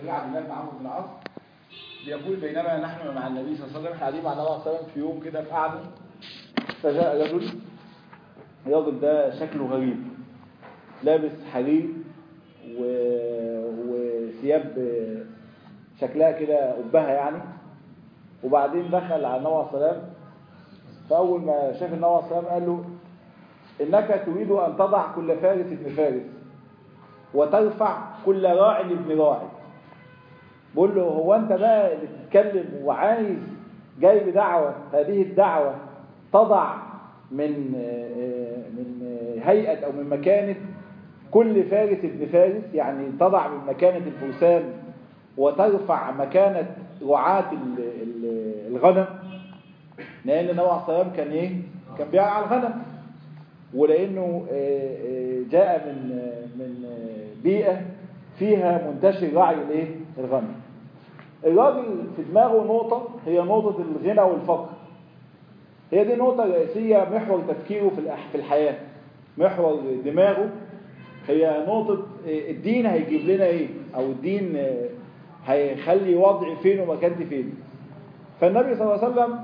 الربيع عبد الله بن عمرو بن العاص بيقول بينما نحن مع النبي صلى الله عليه وسلم احنا قاعدين مع النبي صلى الله عليه وسلم في يوم كده في قعده فجاء رجل الراجل ده شكله غريب لابس حرير و... وثياب شكلها كده قبها يعني وبعدين دخل على النبي عليه السلام فأول ما شاف النبي عليه السلام قال له إنك تريد أن تضع كل فارس ابن فارس وترفع كل راع ابن راعي بقول له هو أنت بقى اللي بتتكلم وعايز جاي بدعوة هذه الدعوة تضع من من هيئة أو من مكانة كل فارس ابن فارس يعني تضع من مكانة الفرسان وترفع مكانة رعاة الغنم لأن النبي عليه الصلاة والسلام كان إيه؟ كان بيرعى الغنم ولأنه جاء من من بيئة فيها منتشر رعي الايه؟ الغنم الراجل في دماغه نقطة هي نقطة الغنى والفقر هي دي نقطة رئيسية محور تفكيره في في الحياة محور دماغه هي نقطة الدين هيجيب لنا ايه او الدين هيخلي وضعي فين ومكانتي فين فالنبي صلى الله عليه وسلم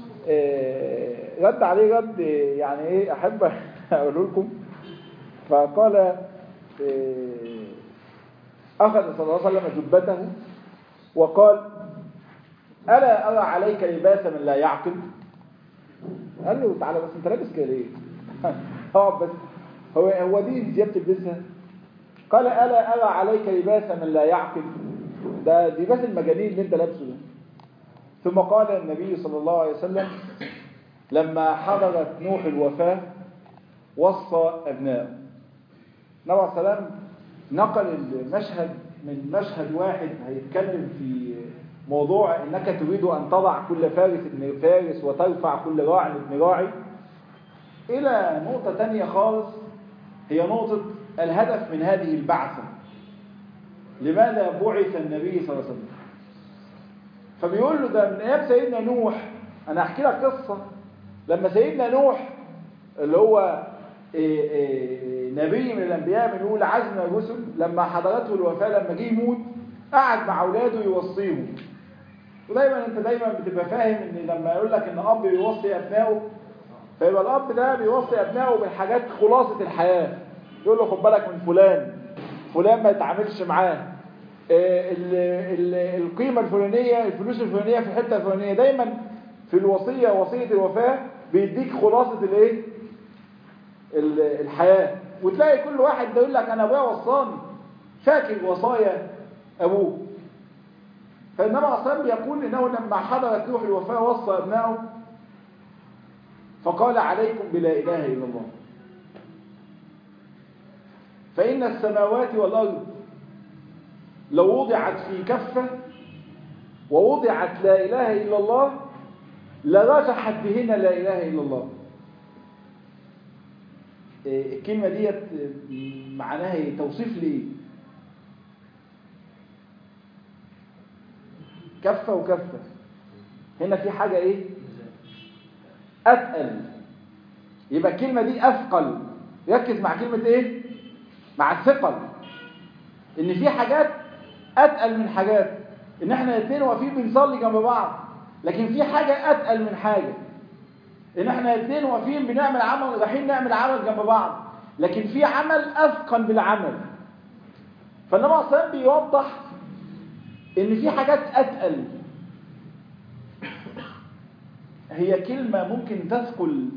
رد عليه رد يعني ايه احب اقول لكم فقال اخذ صلى الله عليه وسلم جبته وقال الا ارى عليك لباس من لا يعقل قال له تعالى بس انت لابس كده ليه اقعد بس هو هو دي ثياب تلبسها قال الا ارى عليك لباس من لا يعقل ده لباس المجانين اللي انت لابسه ده ثم قال النبي صلى الله عليه وسلم لما حضرت نوح الوفاة وصى أبنائه النبي عليه السلام نقل المشهد من مشهد واحد هيتكلم في موضوع انك تريد ان تضع كل فارس ابن فارس وترفع كل راع ابن راعي الى نقطة تانية خالص هي نقطة الهدف من هذه البعثة لماذا بعث النبي صلى الله عليه وسلم فبيقول له ده من ايام سيدنا نوح انا احكي لك قصة لما سيدنا نوح اللي هو إيه إيه نبي من الانبياء من اولى عزم الرسل لما حضرته الوفاة لما جه يموت قعد مع اولاده يوصيهم ودايما انت دايما بتبقى فاهم ان لما يقول لك ان اب بيوصي ابنائه فيبقى الاب ده بيوصي ابنائه بالحاجات خلاصة الحياة يقول له خد بالك من فلان فلان ما يتعاملش معاه ال ال القيمة الفلانية الفلوس الفلانية في الحتة الفلانية دايما في الوصية وصية الوفاة بيديك خلاصة الايه الحياة وتلاقي كل واحد ده يقول لك انا ابويا وصاني فاكر وصايا ابوه فالنبي عليه الصلاه بيقول انه لما حضرت روح الوفاه وصى ابنائه فقال عليكم بلا اله الا الله فان السماوات والارض لو وضعت في كفه ووضعت لا اله الا الله لرجحت بهن لا اله الا الله الكلمه ديت معناها ايه توصيف ليه كفة وكفة هنا في حاجة ايه أتقل يبقى الكلمة دي أثقل ركز مع كلمة ايه مع الثقل ان في حاجات أتقل من حاجات ان احنا الاثنين واقفين بنصلي جنب بعض لكن في حاجة أتقل من حاجة ان احنا الاثنين واقفين بنعمل عمل رايحين نعمل عمل جنب بعض لكن في عمل أثقل بالعمل فالنبي عليه الصلاة بيوضح ان في حاجات اتقل هي كلمة ممكن تثقل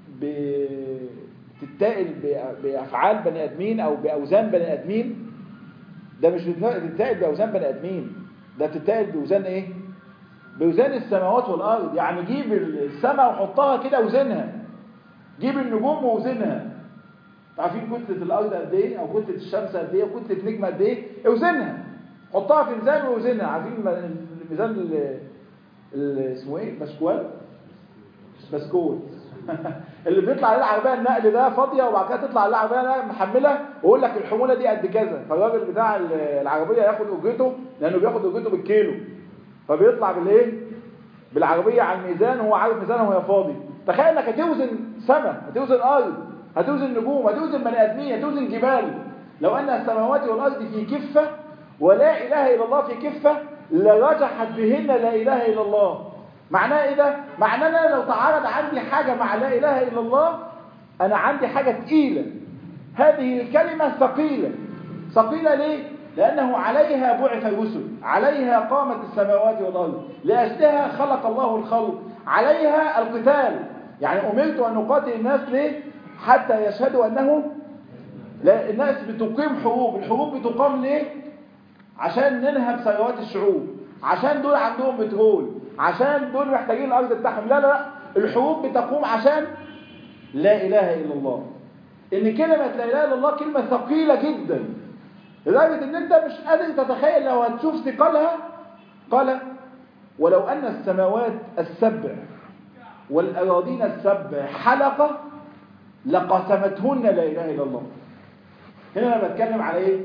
بتتائل بأفعال بني آدمين أو بأوزان بني آدمين ده مش بتتائل بأوزان بني آدمين ده بتتائل بأوزان إيه؟ بأوزان السماوات والأرض يعني جيب السماء وحطها كده وزنها جيب النجوم ووزنها عارفين كتلة الأرض قد إيه أو كتلة الشمس قد إيه أو كتلة نجمة قد إيه اوزنها حطها في ميزان ووزنها عارفين الميزان اللي اسمه ايه بسكوال بسكول اللي بيطلع عليه العربيه النقل ده فاضيه وبعد كده تطلع عليه العربيه محمله ويقول لك الحموله دي قد كذا فالراجل بتاع العربيه ياخد اجرته لانه بياخد اجرته بالكيلو فبيطلع بالايه بالعربيه على الميزان وهو عارف ميزانه وهي فاضي تخيل انك هتوزن سماء هتوزن ارض هتوزن نجوم هتوزن بني ادمين هتوزن جبال لو ان السماوات والارض في كفه ولا إله إلا الله في كفة لرجحت بهن لا إله إلا الله معناه إيه ده؟ معناه أن أنا لو تعارض عندي حاجة مع لا إله إلا الله أنا عندي حاجة تقيلة هذه الكلمة ثقيلة ثقيلة ليه؟ لأنه عليها بعث الرسل عليها قامت السماوات والأرض لأجلها خلق الله الخلق عليها القتال يعني أمرت أن أقاتل الناس ليه؟ حتى يشهدوا أنه لا الناس بتقيم حروب الحروب بتقام ليه؟ عشان ننهب ثروات الشعوب عشان دول عندهم بترول عشان دول محتاجين الأرض بتاعهم لا لا لا الحروب بتقوم عشان لا إله إلا الله إن كلمة لا إله إلا الله كلمة ثقيلة جدا لدرجة إن أنت مش قادر تتخيل لو هتشوف ثقلها قال ولو أن السماوات السبع والأراضين السبع حلقة لقسمتهن لا إله إلا الله هنا أنا بتكلم على إيه؟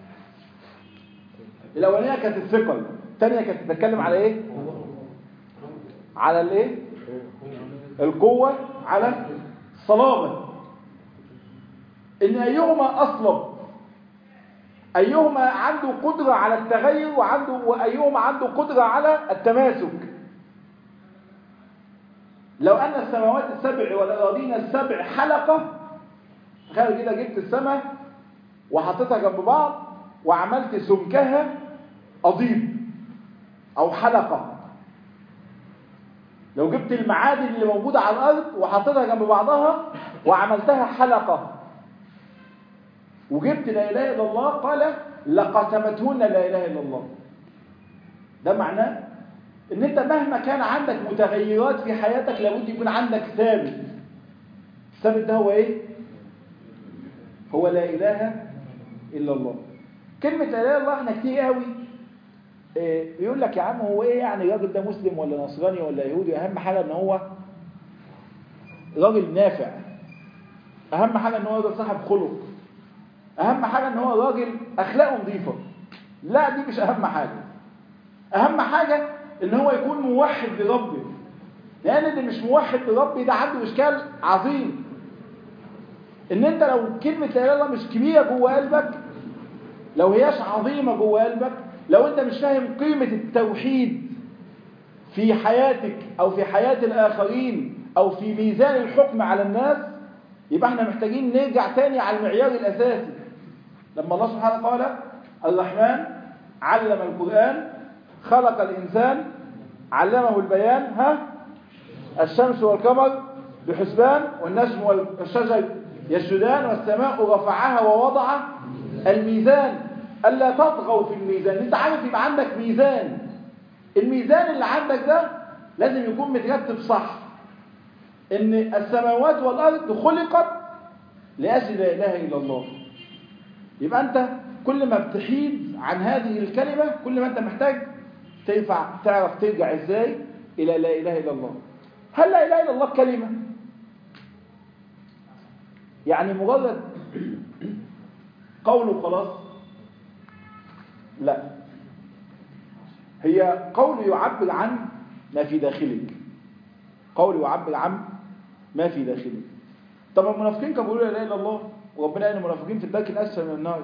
الأولانية كانت الثقل الثانية كانت بتتكلم على إيه؟ على الإيه؟ القوة على الصلابة إن أيهما أصلب أيهما عنده قدرة على التغير وعنده وأيهما عنده قدرة على التماسك لو أن السماوات السبع والأراضين السبع حلقة تخيل كده جبت السماء وحطيتها جنب بعض وعملت سمكها قضيب أو حلقة لو جبت المعادن اللي موجودة على الأرض وحطيتها جنب بعضها وعملتها حلقة وجبت لا إله إلا الله قال لقسمتهن لا إله إلا الله ده معناه ان انت مهما كان عندك متغيرات في حياتك لابد يكون عندك ثابت الثابت ده هو ايه هو لا اله الا الله كلمة لا اله الا الله احنا كتير قوي إيه بيقول لك يا عم هو ايه يعني الراجل ده مسلم ولا نصراني ولا يهودي اهم حاجة ان هو راجل نافع اهم حاجة ان هو راجل صاحب خلق اهم حاجة ان هو راجل اخلاقه نظيفة لا دي مش اهم حاجة اهم حاجة ان هو يكون موحد لربه لان اللي مش موحد لربه ده عنده اشكال عظيم ان انت لو كلمة لا اله الا الله مش كبيرة جوه قلبك لو هياش عظيمة جوه قلبك لو انت مش فاهم قيمة التوحيد في حياتك او في حياة الاخرين او في ميزان الحكم على الناس يبقى احنا محتاجين نرجع تاني على المعيار الاساسي لما الله سبحانه قال الرحمن علم القرآن خلق الإنسان علمه البيان ها الشمس والقمر بحسبان والنجم والشجر يسجدان والسماء رفعها ووضع الميزان ألا تطغوا في الميزان انت عارف يبقى عندك ميزان الميزان اللي عندك ده لازم يكون مترتب صح ان السماوات والأرض خلقت لأجل لا إله إلا الله يبقى أنت كل ما بتحيد عن هذه الكلمة كل ما أنت محتاج تنفع تعرف ترجع ازاي الى لا اله الا الله هل لا اله الا الله كلمة يعني مجرد قوله خلاص لا هي قول يعبر عن ما في داخلك قول يعبر عن ما في داخلك طب المنافقين كانوا بيقولوا لا اله الا الله وربنا قال المنافقين في الدرك الاسفل من النار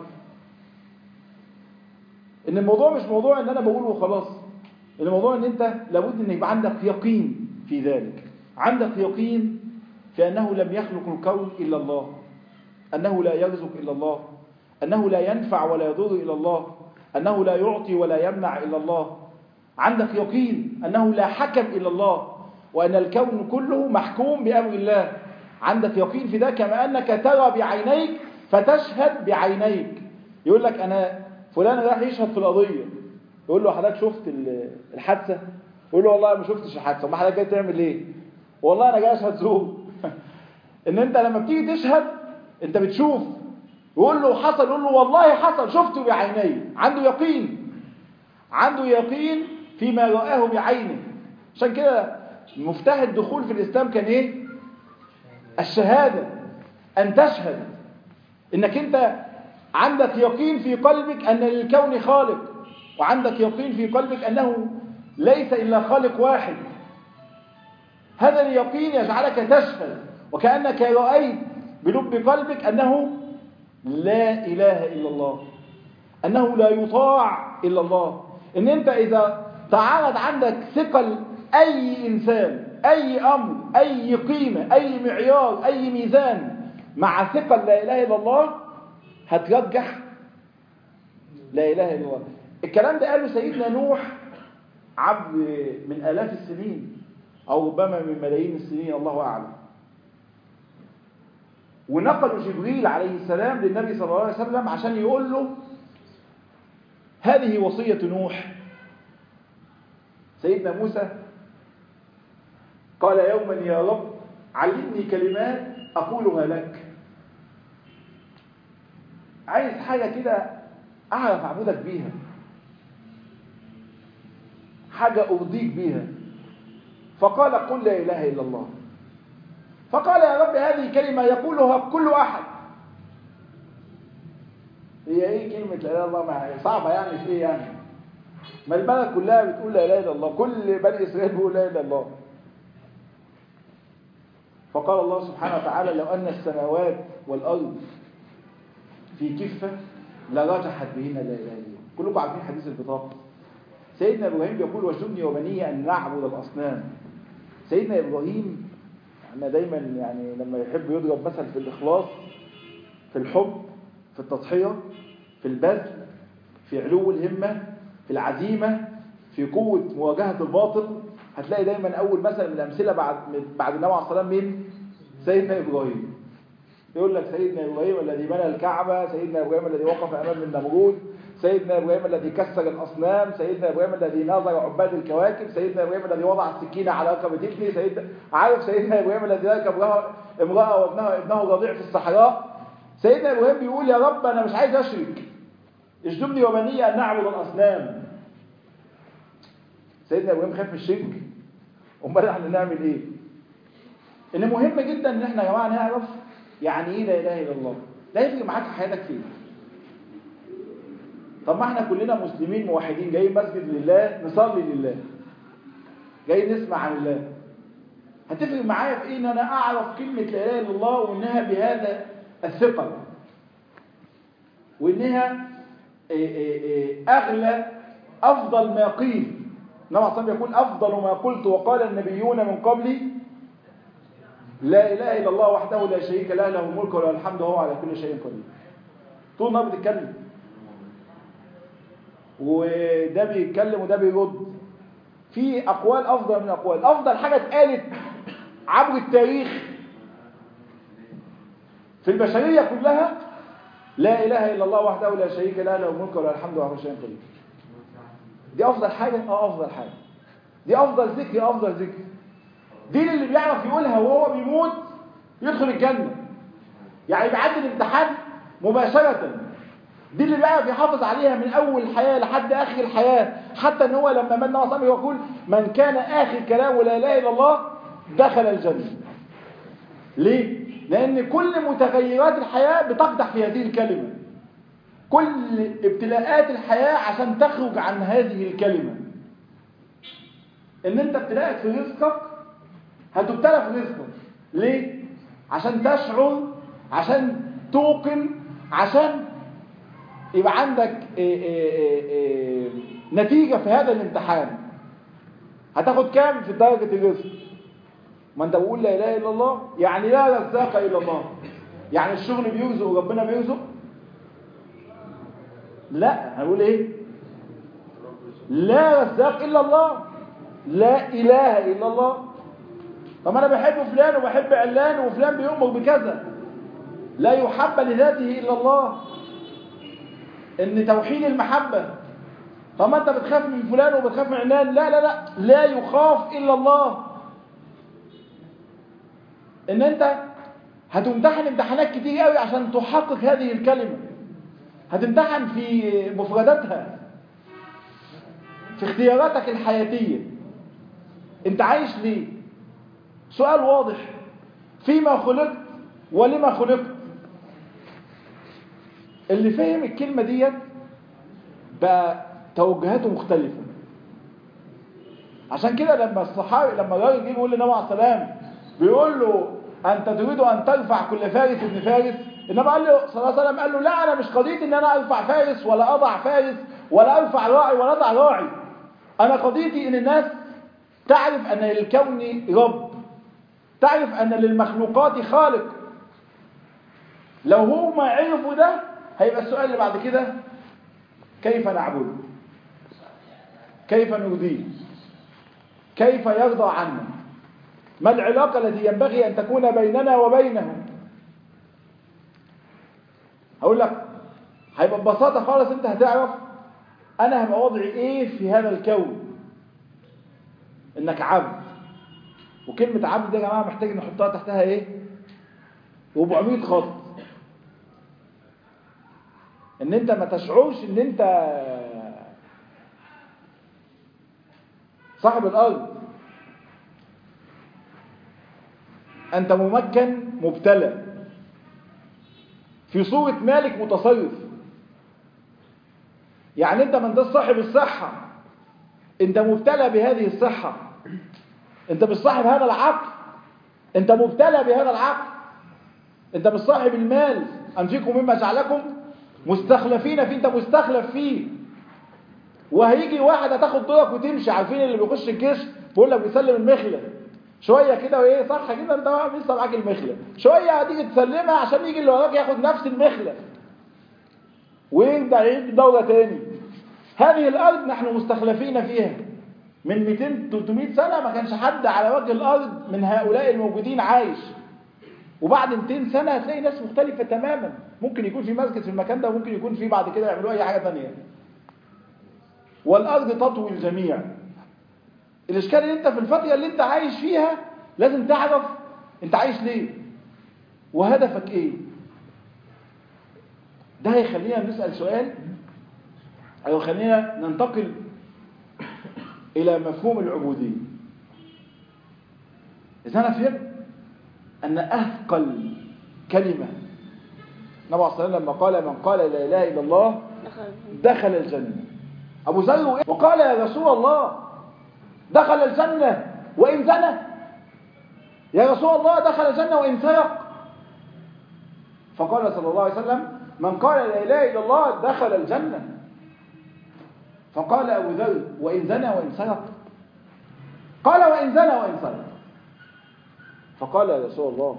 ان الموضوع مش موضوع ان انا بقوله وخلاص الموضوع ان انت لابد ان يبقى عندك يقين في ذلك عندك يقين في انه لم يخلق الكون الا الله انه لا يرزق الا الله انه لا ينفع ولا يضر الا الله انه لا يعطي ولا يمنع الا الله عندك يقين انه لا حكم الا الله وان الكون كله محكوم بامر الله عندك يقين في ده كما انك ترى بعينيك فتشهد بعينيك يقول لك انا فلان راح يشهد في القضيه يقول له حضرتك شفت الحادثة يقول له والله ما شفتش الحادثة ما حضرتك جاي تعمل ايه والله انا جاي اشهد زور ان انت لما بتيجي تشهد انت بتشوف يقول له حصل يقول له والله حصل شفته بعيني عنده يقين عنده يقين فيما رآه بعينه عشان كده مفتاح الدخول في الاسلام كان ايه الشهادة ان تشهد انك انت عندك يقين في قلبك ان للكون خالق وعندك يقين في قلبك أنه ليس إلا خالق واحد هذا اليقين يجعلك تشهد وكأنك رأيت بلب قلبك أنه لا إله إلا الله أنه لا يطاع إلا الله إن أنت إذا تعارض عندك ثقل أي إنسان أي أمر أي قيمة أي معيار أي ميزان مع ثقل لا إله إلا الله هترجح لا إله إلا الله الكلام ده قاله سيدنا نوح عبد من آلاف السنين أو ربما من ملايين السنين الله أعلم ونقل جبريل عليه السلام للنبي صلى الله عليه وسلم عشان يقول له هذه وصية نوح سيدنا موسى قال يوما يا رب علمني كلمات أقولها لك عايز حاجة كده أعرف أعبدك بيها حاجة أرضيك بيها فقال قل لا إله إلا الله فقال يا رب هذه كلمة يقولها كل أحد هي ايه كلمة لا اله الا الله مع صعبة يعني في ايه يعني ما البلد كلها بتقول لا اله الا الله كل بني اسرائيل بيقول لا اله الا الله فقال الله سبحانه وتعالى لو ان السماوات والارض في كفة لرجحت بهن لا اله الا الله كلكم عارفين حديث البطاقة سيدنا ابراهيم يقول وجنبني وبني ان نعبد الاصنام سيدنا ابراهيم احنا دايما يعني لما يحب يضرب مثل في الاخلاص في الحب في التضحية في البذل في علو الهمة في العزيمة في قوة مواجهة الباطل هتلاقي دايما أول مثل من الأمثلة بعد بعد النبي عليه الصلاة مين؟ سيدنا إبراهيم يقول لك سيدنا إبراهيم الذي بنى الكعبة سيدنا إبراهيم الذي وقف أمام النمرود سيدنا إبراهيم الذي كسر الأصنام سيدنا إبراهيم الذي ناظر عباد الكواكب سيدنا إبراهيم الذي وضع السكينة على رقبة ابنه سيدنا عارف سيدنا إبراهيم الذي ركب امرأة وابنها ابنه رضيع في الصحراء سيدنا ابراهيم بيقول يا رب انا مش عايز اشرك اجدبني وبني ان نعبد الاصنام سيدنا ابراهيم خاف من الشرك امال احنا نعمل ايه ان مهم جدا ان احنا يا جماعه نعرف يعني ايه لا اله الا الله لا يفرق معاك في حياتك فين طب ما احنا كلنا مسلمين موحدين جايين مسجد لله نصلي لله جايين نسمع عن الله هتفرق معايا في ايه ان انا اعرف كلمه لا اله الا الله وانها بهذا الثقل وانها اغلى افضل ما قيل النبي عليه الصلاه يقول افضل ما قلت وقال النبيون من قبلي لا اله الا الله وحده لا شريك له له الملك وله الحمد وهو على كل شيء قدير طول النهار بتتكلم وده بيتكلم وده بيرد في اقوال افضل من اقوال افضل حاجه اتقالت عبر التاريخ في البشرية كلها لا إله إلا الله وحده لا شريك له له الملك وله الحمد وهو شيء قدير دي أفضل حاجة اه أفضل حاجة دي أفضل ذكر أفضل ذكر دي اللي بيعرف يقولها وهو بيموت يدخل الجنة يعني بيعدي الامتحان مباشرة دي اللي بيعرف يحافظ عليها من أول الحياة لحد آخر الحياة حتى إن هو لما من نوع يقول من كان آخر كلامه لا إله إلا الله دخل الجنة ليه؟ لأن كل متغيرات الحياة بتقدح في هذه الكلمة كل ابتلاءات الحياة عشان تخرج عن هذه الكلمة ان انت ابتلاءك في رزقك هتبتلى في رزقك ليه؟ عشان تشعر عشان توقن عشان يبقى عندك إيه إيه إيه نتيجة في هذا الامتحان هتاخد كام في درجة الرزق ما انت بقول لا اله الا الله يعني لا رزاق الا الله يعني الشغل بيرزق وربنا بيرزق لا هنقول ايه لا رزاق الا الله لا اله الا الله طب انا بحب فلان وبحب علان وفلان بيؤمر بكذا لا يحب لذاته الا الله ان توحيد المحبه طب ما انت بتخاف من فلان وبتخاف من علان لا لا لا لا يخاف الا الله ان انت هتمتحن امتحانات كتير قوي عشان تحقق هذه الكلمة هتمتحن في مفرداتها في اختياراتك الحياتية انت عايش ليه سؤال واضح فيما خلقت ولما خلقت اللي فهم الكلمة ديت بقى توجهاته مختلفة عشان كده لما الصحابي لما الراجل جه بيقول للنبي عليه السلام بيقول له أنت تريد أن ترفع كل فارس ابن فارس انما قال له صلى الله عليه وسلم قال له لا انا مش قضيتي ان انا ارفع فارس ولا اضع فارس ولا ارفع راعي ولا اضع راعي انا قضيتي ان الناس تعرف ان للكون رب تعرف ان للمخلوقات خالق لو هم عرفوا ده هيبقى السؤال اللي بعد كده كيف نعبد كيف نرضيه كيف يرضى عنا ما العلاقة التي ينبغي أن تكون بيننا وبينه هقول لك هيبقى ببساطة خالص انت هتعرف انا هبقى وضعي ايه في هذا الكون انك عبد وكلمة عبد دي يا جماعة محتاج نحطها تحتها ايه 400 خط ان انت ما تشعرش ان انت صاحب الارض انت ممكن مبتلى في صورة مالك متصرف يعني انت من ده صاحب الصحة انت مبتلى بهذه الصحة انت مش صاحب هذا العقل انت مبتلى بهذا العقل انت مش صاحب المال انفقوا مما جعلكم مستخلفين فيه انت مستخلف فيه وهيجي واحد هتاخد دورك وتمشي عارفين اللي بيخش الجيش بيقول لك بيسلم المخله شويه كده وايه صح كده انت لسه معاك المخله شويه هتيجي تسلمها عشان يجي اللي وراك ياخد نفس المخله ويبدا يعيد دوره تاني هذه الارض نحن مستخلفين فيها من 200 300 سنه ما كانش حد على وجه الارض من هؤلاء الموجودين عايش وبعد 200 سنه هتلاقي ناس مختلفه تماما ممكن يكون في مسجد في المكان ده وممكن يكون في بعد كده يعملوا اي حاجه ثانيه والارض تطوي الجميع الاشكال اللي انت في الفتره اللي انت عايش فيها لازم تعرف انت عايش ليه وهدفك ايه ده هيخلينا نسال سؤال او يخلينا ننتقل الى مفهوم العبوديه اذا انا فهمت ان اثقل كلمه النبي صلى الله عليه وسلم لما قال من قال لا اله الا الله دخل الجنه ابو ذر وقال يا رسول الله دخل الجنة وإن زنى يا رسول الله دخل الجنة وإن سرق فقال صلى الله عليه وسلم من قال لا إله إلا الله دخل الجنة فقال أبو ذر وإن زنى وإن سرق قال وإن زنى وإن سرق فقال يا رسول الله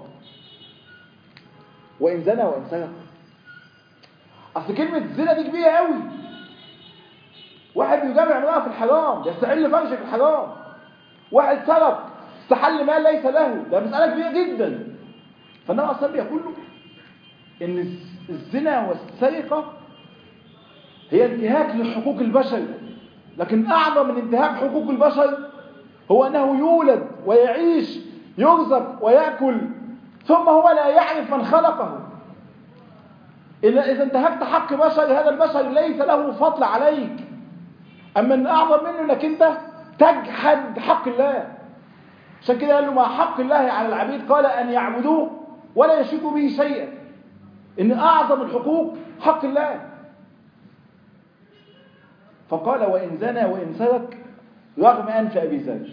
وإن زنى وإن سرق أصل كلمة الزنا دي كبيرة قوي واحد بيجامع امرأة في الحرام يستحل فرجه في الحرام واحد سرق استحل مال ليس له ده مسألة كبيرة جدا فالنبي أصلا بيقول له إن الزنا والسرقة هي انتهاك لحقوق البشر لكن أعظم من انتهاك حقوق البشر هو أنه يولد ويعيش يرزق ويأكل ثم هو لا يعرف من خلقه إذا انتهكت حق بشر هذا البشر ليس له فضل عليك أما أن أعظم منه أنك أنت تجحد حق الله عشان كده قال له ما حق الله على العبيد قال أن يعبدوه ولا يشركوا به شيئا إن أعظم الحقوق حق الله فقال وإن زنى وإن سرق رغم أنف أبي ذر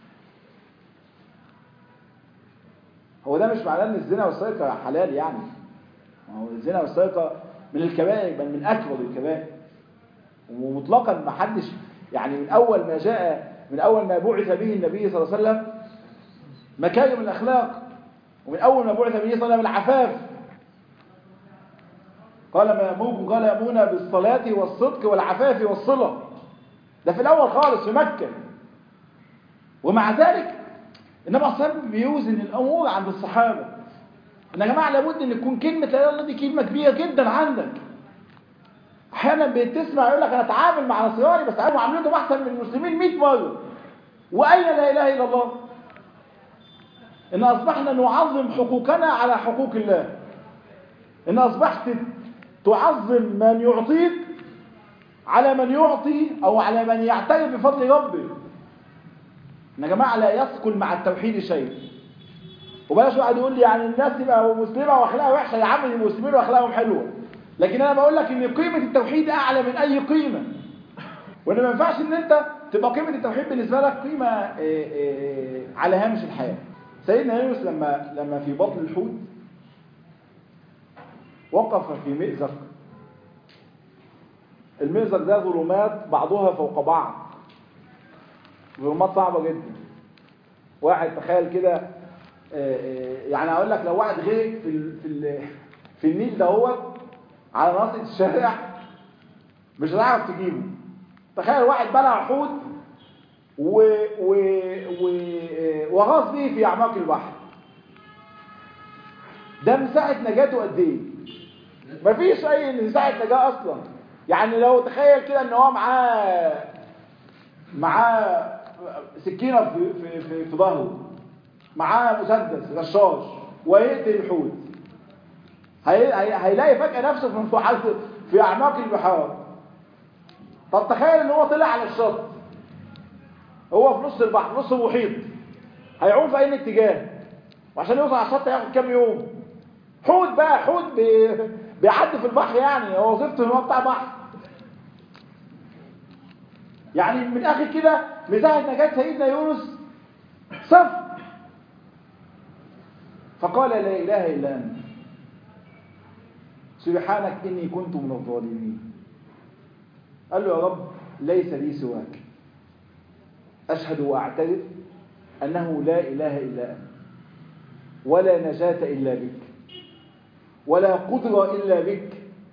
هو ده مش معناه ان الزنا والسرقه حلال يعني هو الزنا والسرقه من الكبائر بل من اكبر الكبائر ومطلقا ما حدش يعني من اول ما جاء من اول ما بعث به النبي صلى الله عليه وسلم مكارم الاخلاق ومن اول ما بعث به صلى الله عليه وسلم العفاف قال ما يامركم قال يامرون بالصلاه والصدق والعفاف والصله ده في الاول خالص في مكه ومع ذلك النبي صلى الله عليه وسلم بيوزن الامور عند الصحابه ان يا جماعه لابد ان تكون كلمه لا اله الا الله دي كلمه كبيره جدا عندك احيانا بتسمع يقول لك انا اتعامل مع نصراني بس انا معاملتهم احسن من المسلمين 100 مره واين لا اله الا الله ان اصبحنا نعظم حقوقنا على حقوق الله ان اصبحت تعظم من يعطيك على من يعطي او على من يعترف بفضل ربه ان يا جماعه لا يثقل مع التوحيد شيء وبلاش واحد يقول لي يعني الناس تبقى مسلمه واخلاقها وحشه يا عم المسلمين واخلاقهم حلوه لكن انا بقول لك ان قيمه التوحيد اعلى من اي قيمه وان ما ينفعش ان انت تبقى قيمه التوحيد بالنسبه لك قيمه إيه إيه على هامش الحياه سيدنا يونس لما لما في بطن الحوت وقف في مئزق المئزق ده ظلمات بعضها فوق بعض ظلمات صعبة جدا واحد تخيل كده آه، آه، يعني اقول لك لو واحد غرق في ال في ال في النيل دهوت على ناصية الشارع مش هتعرف تجيبه تخيل واحد بلع حوت و و و وغاص به في اعماق البحر ده مساحة نجاته قد ايه مفيش اي مساحة نجاة اصلا يعني لو تخيل كده ان هو معاه معاه سكينة في في في, في ظهره معاه مسدس رشاش ويقتل الحوت هي... هي... هيلاقي فجأة نفسه في انفعال في اعماق البحار طب تخيل ان هو طلع على الشط هو في نص البحر نص المحيط هيعوم في اي اتجاه وعشان يوصل على الشط هياخد كام يوم حوت بقى حوت بي... بيعدي في البحر يعني هو وظيفته ان هو بتاع بحر يعني من الاخر كده مساحه نجاه سيدنا يونس صفر فقال لا اله الا انت سبحانك اني كنت من الظالمين قال له يا رب ليس لي سواك أشهد وأعترف أنه لا إله إلا أنت ولا نجاة إلا بك ولا قدرة إلا بك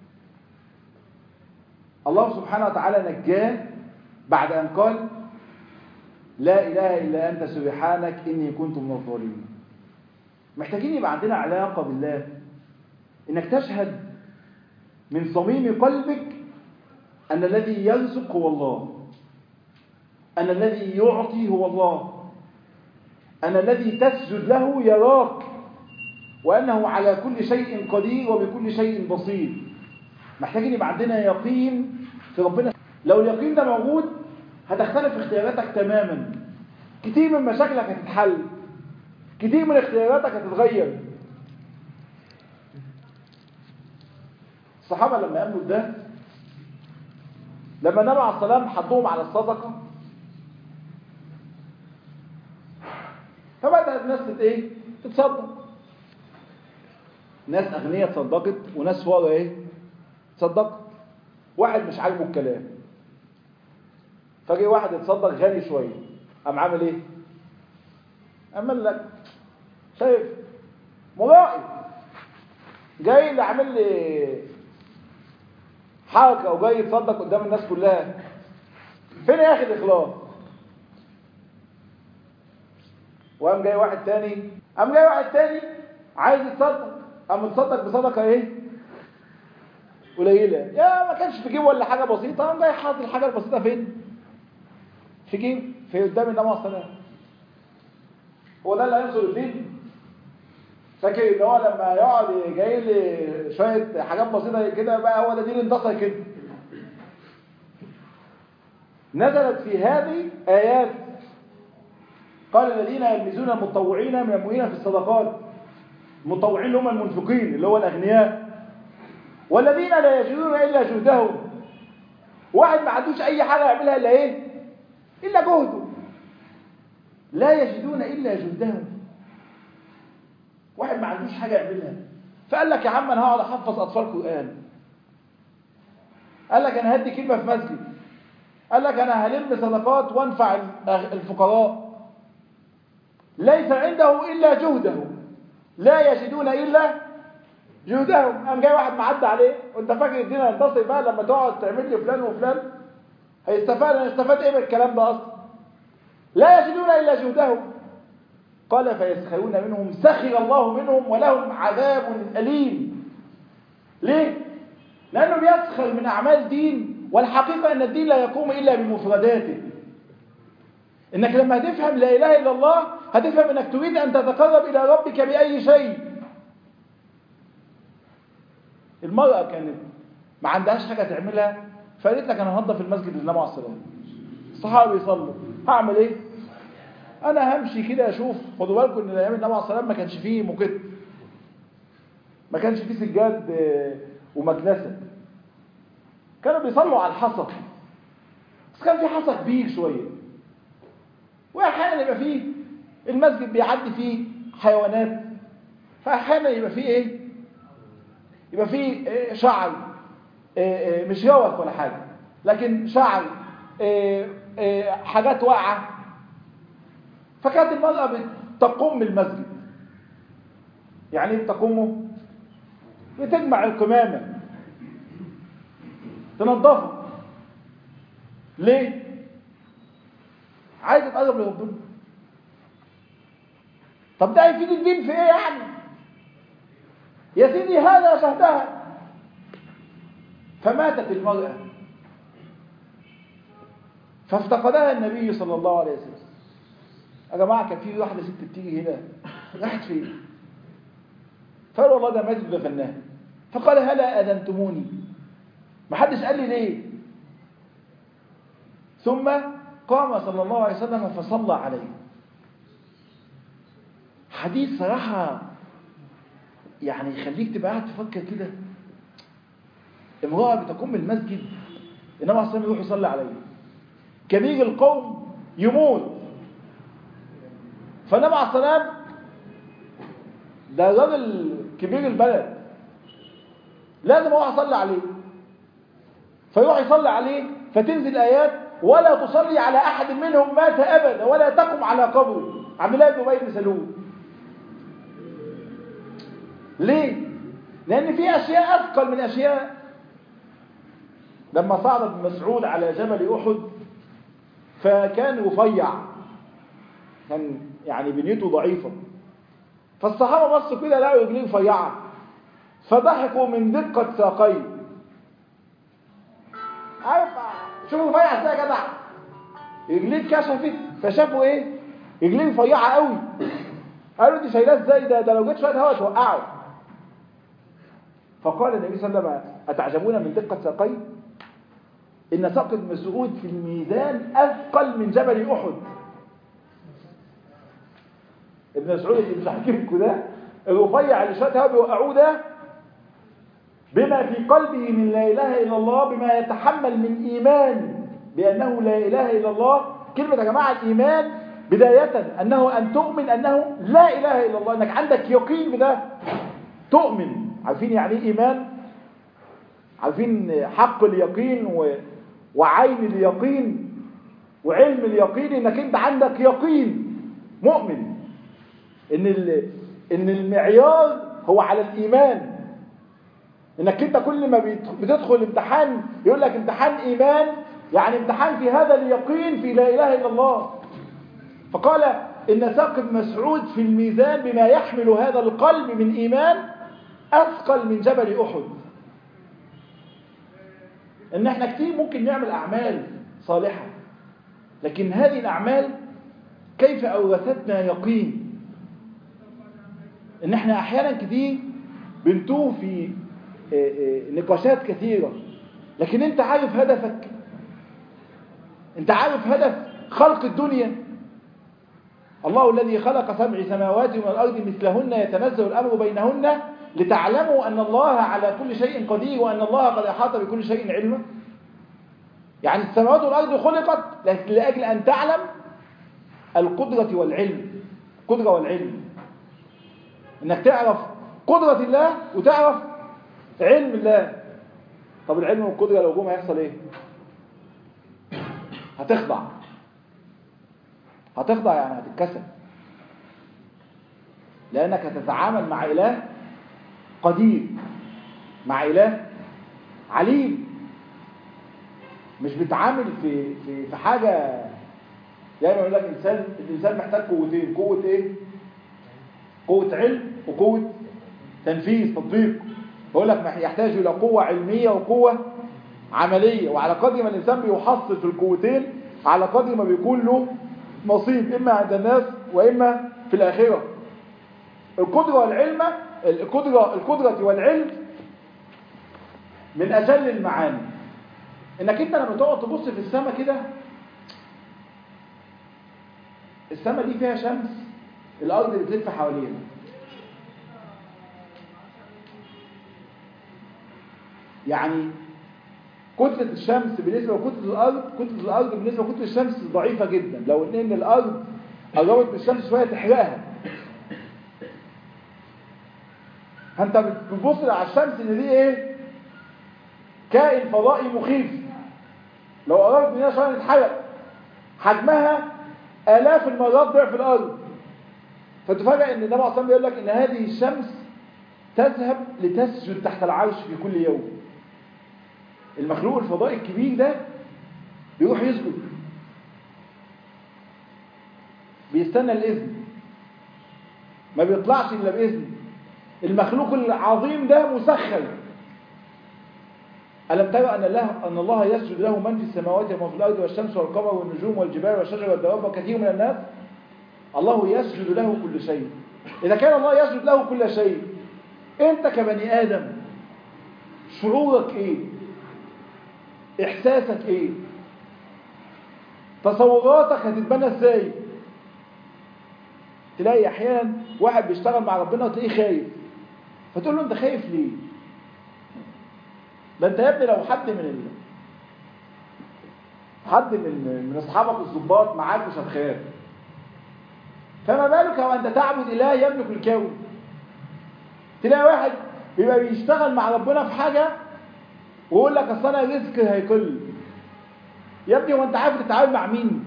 الله سبحانه وتعالى نجاه بعد أن قال لا إله إلا أنت سبحانك إني كنت من الظالمين محتاجين يبقى عندنا علاقة بالله إنك تشهد من صميم قلبك أن الذي يرزق هو الله أن الذي يعطي هو الله أن الذي تسجد له يراك وأنه على كل شيء قدير وبكل شيء بصير محتاجين يبقى عندنا يقين في ربنا لو اليقين ده موجود هتختلف اختياراتك تماما كتير من مشاكلك هتتحل كتير من اختياراتك هتتغير الصحابة لما قاموا ده لما النبي عليه السلام حضهم على الصدقة فبدأت الناس تت ايه تتصدق ناس أغنياء تصدقت وناس فقراء ايه تصدقت واحد مش عاجبه الكلام فجي واحد يتصدق غني شوية قام عامل ايه عمل لك شايف مرائي جاي اللي عامل لي حركة وجاي يتصدق قدام الناس كلها فين يا اخي الاخلاص وقام جاي واحد تاني قام جاي واحد تاني عايز يتصدق قام متصدق بصدقه ايه قليله يا ما كانش في جيبه ولا حاجه بسيطه قام جاي حاطط الحاجه البسيطه فين في جيب في قدام النبي عليه الصلاه هو ده اللي هينصر الدين فاكر ان هو لما يقعد جاي لي شويه حاجات بسيطه كده بقى هو ده دين انتصر كده نزلت في هذه ايات قال الذين يلمزون المتطوعين من المؤمنين في الصدقات المتطوعين اللي هم المنفقين اللي هو الاغنياء والذين لا يجدون الا جهدهم واحد ما عندوش اي حاجه يعملها الا ايه الا جهده لا يجدون الا جهدهم واحد ما عندوش حاجه يعملها فقال لك يا عم انا هقعد احفظ اطفال قران قال لك انا هدي كلمه في مسجد قال لك انا هلم صدقات وانفع الفقراء ليس عنده الا جهده لا يجدون الا جهدهم قام جاي واحد معدي عليه وانت فاكر الدين هينتصر بقى لما تقعد تعمل لي فلان وفلان هيستفاد هيستفاد ايه من الكلام ده اصلا لا يجدون الا جهدهم قال فيسخرون منهم سخر الله منهم ولهم عذاب أليم ليه؟ لأنه بيسخر من أعمال دين والحقيقة أن الدين لا يقوم إلا بمفرداته إنك لما هتفهم لا إله إلا الله هتفهم أنك تريد أن تتقرب إلى ربك بأي شيء المرأة كانت ما عندهاش حاجة تعملها فقالت لك أنا هنظف المسجد للنبي عليه الصلاة الصحابة بيصلوا هعمل إيه؟ انا همشي كده اشوف خدوا بالكم ان ايام النبي عليه الصلاه ما كانش فيه مكت ما كانش فيه سجاد ومكنسه كانوا بيصلوا على الحصى بس كان في حصى كبير شويه واحيانا يبقى فيه المسجد بيعدي فيه حيوانات فاحيانا يبقى فيه ايه يبقى في آه، شعر آه، آه، مش يوث ولا حاجة لكن شعر آه، آه، حاجات واقعة فكانت المرأة بتقوم المسجد يعني ايه بتقومه بتجمع القمامة تنظفه ليه عايزة تقرب لربنا طب ده هيفيد الدين في ايه يعني يا سيدي هذا شهدها فماتت المرأة فافتقدها النبي صلى الله عليه وسلم يا جماعة كان في واحدة ست بتيجي هنا راحت فين فقال والله ده ماتت ودفناها فقال هلا أذنتموني ما حدش قال لي ليه ثم قام صلى الله عليه وسلم فصلى عليه حديث صراحة يعني يخليك تبقى قاعد تفكر كده امرأة بتقوم المسجد إنما عليه يروح يصلي عليه كبير القوم يموت فالنبي عليه السلام ده راجل كبير البلد لازم اروح اصلي عليه فيروح يصلي عليه فتنزل ايات ولا تصلي على احد منهم مات ابدا ولا تقم على قبره عبد الله بن ابي بن سلول ليه لان في اشياء اثقل من اشياء لما صعد ابن مسعود على جبل احد فكان رفيع كان يعني بنيته ضعيفه فالصحابه بصوا كده لقوا رجليه رفيعه فضحكوا من دقه ساقيه عارف شوفوا رفيع ازاي يا جدع رجليه اتكشفت فشافوا ايه رجليه رفيعه قوي قالوا دي شايلاه ازاي ده ده لو جيت شويه هوا توقعه فقال النبي صلى الله عليه وسلم اتعجبون من دقه ساقيه ان ساق ابن مسعود في الميزان اثقل من جبل احد ابن مسعود اللي مش هحكي لكم ده الرفيع اللي شويه هوا بيوقعوه ده بما في قلبه من لا اله الا الله بما يتحمل من ايمان بانه لا اله الا الله كلمه يا جماعه الايمان بدايه انه ان تؤمن انه لا اله الا الله انك عندك يقين بده تؤمن عارفين يعني ايه ايمان عارفين حق اليقين و... وعين اليقين وعلم اليقين انك انت عندك يقين مؤمن ان ال... ان المعيار هو على الايمان انك انت كل ما بتدخل امتحان يقول لك امتحان ايمان يعني امتحان في هذا اليقين في لا اله الا الله فقال ان ساق ابن مسعود في الميزان بما يحمل هذا القلب من ايمان اثقل من جبل احد ان احنا كتير ممكن نعمل اعمال صالحه لكن هذه الاعمال كيف اورثتنا يقين ان احنا احيانا كتير بنتوه في نقاشات كثيرة لكن انت عارف هدفك انت عارف هدف خلق الدنيا الله الذي خلق سبع سماوات ومن الأرض مثلهن يتنزل الأمر بينهن لتعلموا أن الله على كل شيء قدير وأن الله قد أحاط بكل شيء علما يعني السماوات والأرض خلقت لأجل أن تعلم القدرة والعلم قدرة والعلم انك تعرف قدرة الله وتعرف علم الله طب العلم والقدرة لو جم هيحصل ايه هتخضع هتخضع يعني هتتكسر لانك هتتعامل مع اله قدير مع اله عليم مش بتعامل في في في حاجه دايما يقول لك الانسان الانسان محتاج قوتين قوه ايه قوه علم وقوه تنفيذ تطبيق بقول لك يحتاج الى قوه علميه وقوه عمليه وعلى قدر ما الانسان بيحصل في القوتين على قدر ما بيكون له نصيب اما عند الناس واما في الاخره القدره والعلم القدره القدره والعلم من اجل المعاني انك انت لما تقعد تبص في السماء كده السماء دي فيها شمس الارض بتلف حواليها يعني كتلة الشمس بالنسبة لكتلة الأرض كتلة الأرض بالنسبة لكتلة الشمس ضعيفة جدا لو إن الأرض قربت من الشمس شوية تحرقها انت بتبص على الشمس ان دي ايه كائن فضائي مخيف لو قربت منها شويه تتحرق حجمها الاف المرات ضعف الارض فتفاجئ ان النبي عليه الصلاه بيقول لك ان هذه الشمس تذهب لتسجد تحت العرش في كل يوم المخلوق الفضائي الكبير ده بيروح يسجد بيستنى الاذن ما بيطلعش الا باذن المخلوق العظيم ده مسخر ألم ترى أن الله, أن الله يسجد له من في السماوات ومن في الأرض والشمس والقمر والنجوم والجبال والشجر والدواب وكثير من الناس الله يسجد له كل شيء إذا كان الله يسجد له كل شيء أنت كبني آدم شعورك إيه إحساسك إيه تصوراتك هتتبنى إزاي تلاقي أحيانا واحد بيشتغل مع ربنا وتلاقيه خايف فتقول له أنت خايف ليه ده انت يا ابني لو حد من ال... حد من من اصحابك الضباط معاك مش هتخاف فما بالك وانت تعبد اله يملك الكون تلاقي واحد بيبقى بيشتغل مع ربنا في حاجه ويقول لك اصل انا رزقي هيقل يا ابني هو انت عارف تتعامل مع مين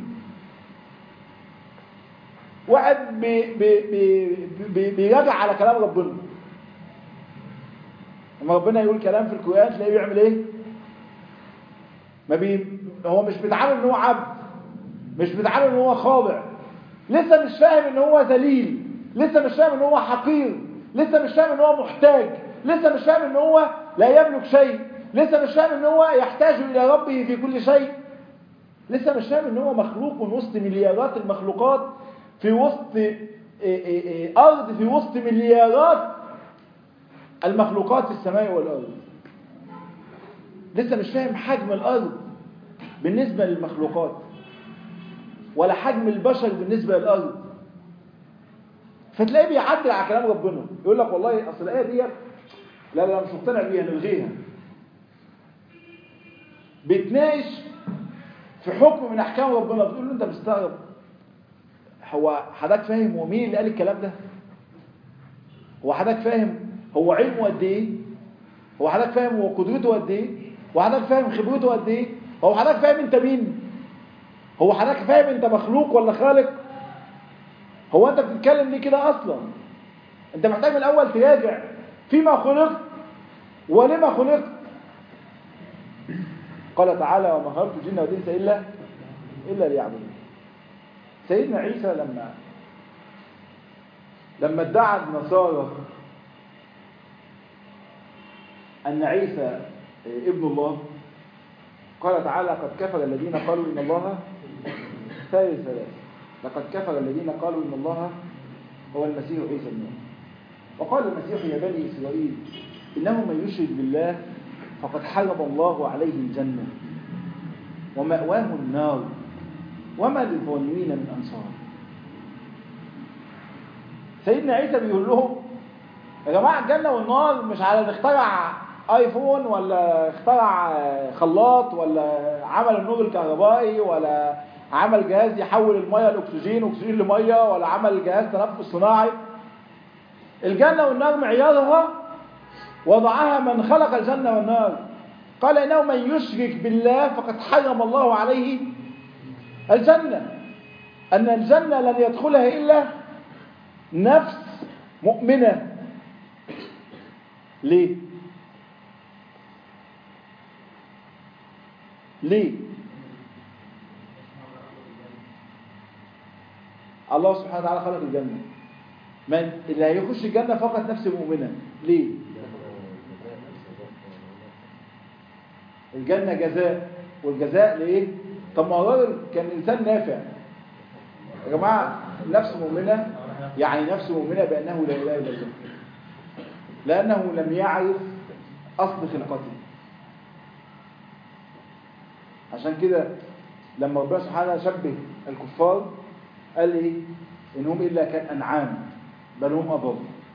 واحد بي بي بي بي بيراجع على كلام ربنا لما ربنا يقول كلام في القرآن تلاقيه بيعمل ايه ما بي... هو مش بيتعامل ان هو عبد مش بيتعامل ان هو خاضع لسه مش فاهم ان هو ذليل لسه مش فاهم ان هو حقير لسه مش فاهم ان هو محتاج لسه مش فاهم ان هو لا يملك شيء لسه مش فاهم ان هو يحتاج الى ربه في كل شيء لسه مش فاهم ان هو مخلوق من وسط مليارات المخلوقات في وسط إيه إيه إيه ارض في وسط مليارات المخلوقات في السماء والأرض لسه مش فاهم حجم الأرض بالنسبة للمخلوقات ولا حجم البشر بالنسبة للأرض فتلاقيه بيعدل على كلام ربنا يقول لك والله أصل الآية دي لا لا مش مقتنع بيها نلغيها بيتناقش في حكم من أحكام ربنا بتقول له أنت مستغرب هو حضرتك فاهم هو مين اللي قال الكلام ده هو حضرتك فاهم هو علمه قد ايه هو حضرتك فاهم هو قدرته قد ايه هو حضرتك فاهم خبرته قد ايه هو حضرتك فاهم انت مين هو حضرتك فاهم انت مخلوق ولا خالق هو انت بتتكلم ليه كده اصلا انت محتاج من الاول تراجع فيما خلقت ولما خلقت قال تعالى وما خلقت الجن والانس الا الا ليعبدون سيدنا عيسى لما لما ادعى النصارى أن عيسى ابن الله قال تعالى قد كفر الذين قالوا إن الله ثالث ثلاث لقد كفر الذين قالوا إن الله هو المسيح عيسى ابن الله وقال المسيح يا بني إسرائيل إنه من يشرك بالله فقد حرم الله عليه الجنة ومأواه النار وما للظالمين من أنصار سيدنا عيسى بيقول لهم يا جماعة الجنة والنار مش على نخترع ايفون ولا اخترع خلاط ولا عمل النور الكهربائي ولا عمل جهاز يحول المية لاكسجين واكسجين لمية ولا عمل جهاز تنفس صناعي الجنة والنار معيارها وضعها من خلق الجنة والنار قال إنه من يشرك بالله فقد حرم الله عليه الجنة أن الجنة لن يدخلها إلا نفس مؤمنة ليه ليه الله سبحانه وتعالى خلق الجنة من اللي هيخش الجنة فقط نفس مؤمنة ليه الجنة جزاء والجزاء ليه طب ما الراجل كان إنسان نافع يا جماعة نفس مؤمنة يعني نفس مؤمنة بأنه لا إله إلا الله لأنه لم يعرف أصل خلقته عشان كده لما ربنا سبحانه شبه الكفار قال ايه انهم الا كالانعام بل هم اضل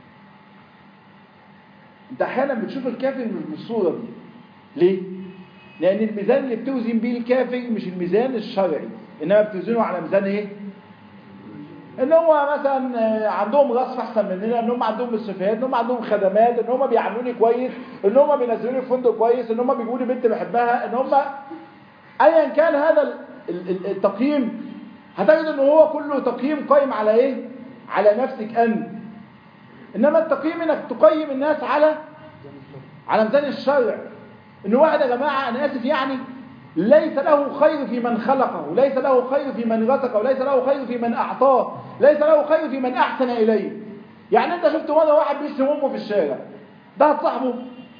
انت احيانا بتشوف الكافر مش بالصوره دي ليه لان الميزان اللي بتوزن بيه الكافر مش الميزان الشرعي انما بتوزنه على ميزان ايه ان هو مثلا آه، عندهم غصب احسن مننا ان هم عندهم مستشفيات ان هم عندهم خدمات ان هم بيعاملوني كويس ان هم بينزلوني في فندق كويس ان هم بيجيبوا لي بنت بحبها ان هم ايا كان هذا ال- ال- ال- التقييم هتجد ان هو كله تقييم قائم على ايه على نفسك انت انما التقييم انك تقيم الناس على على ميزان الشرع ان واحد يا جماعه انا اسف يعني ليس له خير في من خلقه ليس له خير في من رزقه ليس له خير في من اعطاه ليس له خير في من احسن اليه يعني انت شفت مره واحد بيشتم امه في الشارع ده هتصاحبه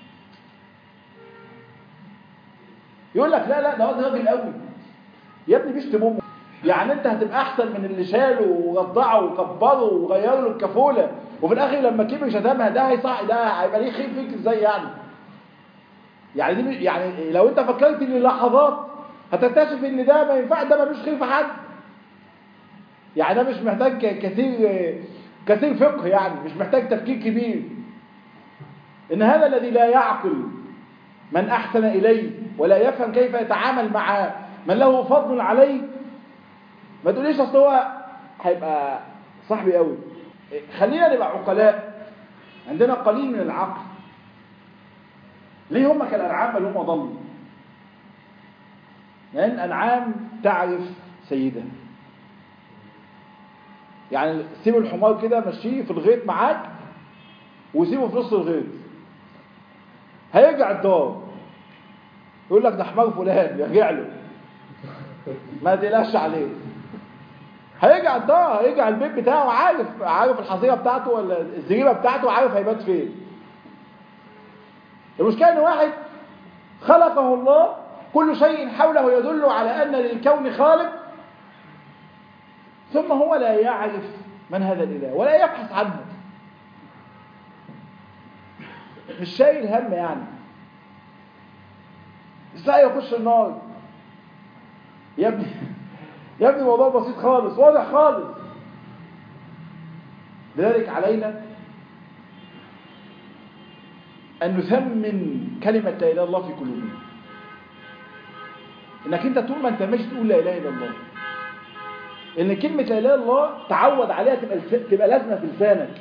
يقول لك لا لا ده راجل راجل قوي يا ابني بيشتم امه يعني انت هتبقى احسن من اللي شاله ورضعه وكبره وغير له الكفوله وفي الاخر لما كبر شتمها ده هيصح ده هيبقى ليه خير فيك ازاي يعني يعني دي يعني لو انت فكرت للحظات هتكتشف ان ده ما ينفع ده ملوش خير في حد يعني ده مش محتاج كثير كثير فقه يعني مش محتاج تفكير كبير ان هذا الذي لا يعقل من احسن اليه ولا يفهم كيف يتعامل مع من له فضل عليه ما تقوليش اصل هو هيبقى صاحبي قوي خلينا نبقى عقلاء عندنا قليل من العقل ليه هم كالأنعام بل هم ضلوا لأن الأنعام تعرف سيدها يعني سيب الحمار كده مشيه في الغيط معاك وسيبه في نص الغيط هيرجع الدار يقول لك ده حمار فلان يرجع له ما تقلقش عليه هيرجع الدار هيرجع البيت بتاعه عارف عارف الحظيره بتاعته ولا الزريبه بتاعته عارف هيبات فين المشكلة ان واحد خلقه الله كل شيء حوله يدل على ان للكون خالق ثم هو لا يعرف من هذا الاله ولا يبحث عنه مش شايل هم يعني ازاي يخش النار يا ابني يا ابني الموضوع بسيط خالص واضح خالص لذلك علينا أن نثمن كلمة لا إله إلا الله في قلوبنا إنك أنت طول ما أنت ماشي تقول لا إله إلا الله إن كلمة لا إله إلا الله تعود عليها تبقى لس- تبقى لازمة في لسانك